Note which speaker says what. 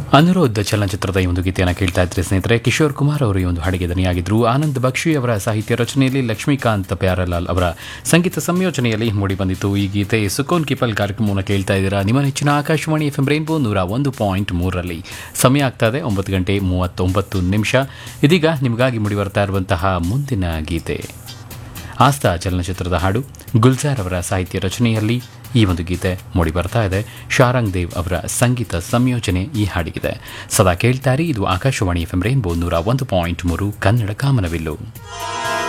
Speaker 1: ಅನುರೋಧ ಚಲನಚಿತ್ರದ ಈ ಒಂದು ಗೀತೆಯನ್ನು ಕೇಳ್ತಾ ಇದ್ರೆ ಸ್ನೇಹಿತರೆ ಕಿಶೋರ್ ಕುಮಾರ್ ಅವರು ಈ ಒಂದು ಹಾಡಿಗೆ ದನಿಯಾಗಿದ್ದರು ಆನಂದ್ ಬಕ್ಷಿ ಅವರ ಸಾಹಿತ್ಯ ರಚನೆಯಲ್ಲಿ ಲಕ್ಷ್ಮೀಕಾಂತ್ ಪ್ಯಾರಲಾಲ್ ಅವರ ಸಂಗೀತ ಸಂಯೋಜನೆಯಲ್ಲಿ ಮೂಡಿಬಂದಿತ್ತು ಈ ಗೀತೆ ಸುಕೋನ್ ಕಿಪಲ್ ಕಾರ್ಯಕ್ರಮವನ್ನು ಕೇಳ್ತಾ ಇದ್ದೀರಾ ನಿಮ್ಮ ನೆಚ್ಚಿನ ಆಕಾಶವಾಣಿ ಎಫ್ ಎಂ ರೈನ್ಬೋ ನೂರ ಒಂದು ಪಾಯಿಂಟ್ ಮೂರರಲ್ಲಿ ಸಮಯ ಆಗ್ತಾ ಇದೆ ಒಂಬತ್ತು ಗಂಟೆ ಮೂವತ್ತೊಂಬತ್ತು ನಿಮಿಷ ಇದೀಗ ನಿಮಗಾಗಿ ಮೂಡಿ ಬರ್ತಾ ಇರುವಂತಹ ಮುಂದಿನ ಗೀತೆ ಆಸ್ತಾ ಚಲನಚಿತ್ರದ ಹಾಡು ಗುಲ್ಜಾರ್ ಅವರ ಸಾಹಿತ್ಯ ರಚನೆಯಲ್ಲಿ ಈ ಒಂದು ಗೀತೆ ಮೂಡಿ ಬರ್ತಾ ಇದೆ ಶಾರಂಗ್ ದೇವ್ ಅವರ ಸಂಗೀತ ಸಂಯೋಜನೆ ಈ ಹಾಡಿಗಿದೆ ಸದಾ ಕೇಳ್ತಾರೆ ಇದು ಆಕಾಶವಾಣಿ ಎಫ್ ಎಂ ರೈನ್ಬೋ ನೂರ ಒಂದು ಪಾಯಿಂಟ್ ಮೂರು ಕನ್ನಡ ಕಾಮನವಿಲ್ಲು